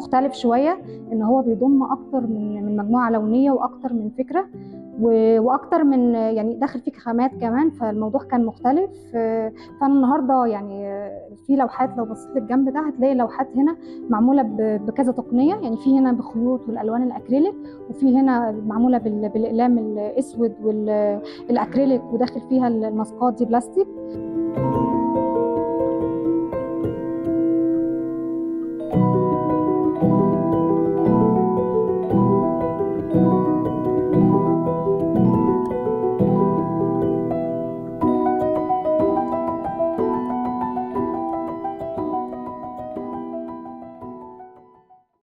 مختلف شويه ان هو بيضم اكتر من من مجموعه لونيه واكتر من فكره و- واكتر من يعني داخل فيه خامات كمان فالموضوع كان مختلف آه، فانا النهارده يعني آه، في لوحات لو بصيت للجنب ده هتلاقي لوحات هنا معموله ب- بكذا تقنيه يعني في هنا بخيوط والالوان الاكريليك وفي هنا معموله بال- بالاقلام الاسود والاكريليك وداخل فيها الماسكات دي بلاستيك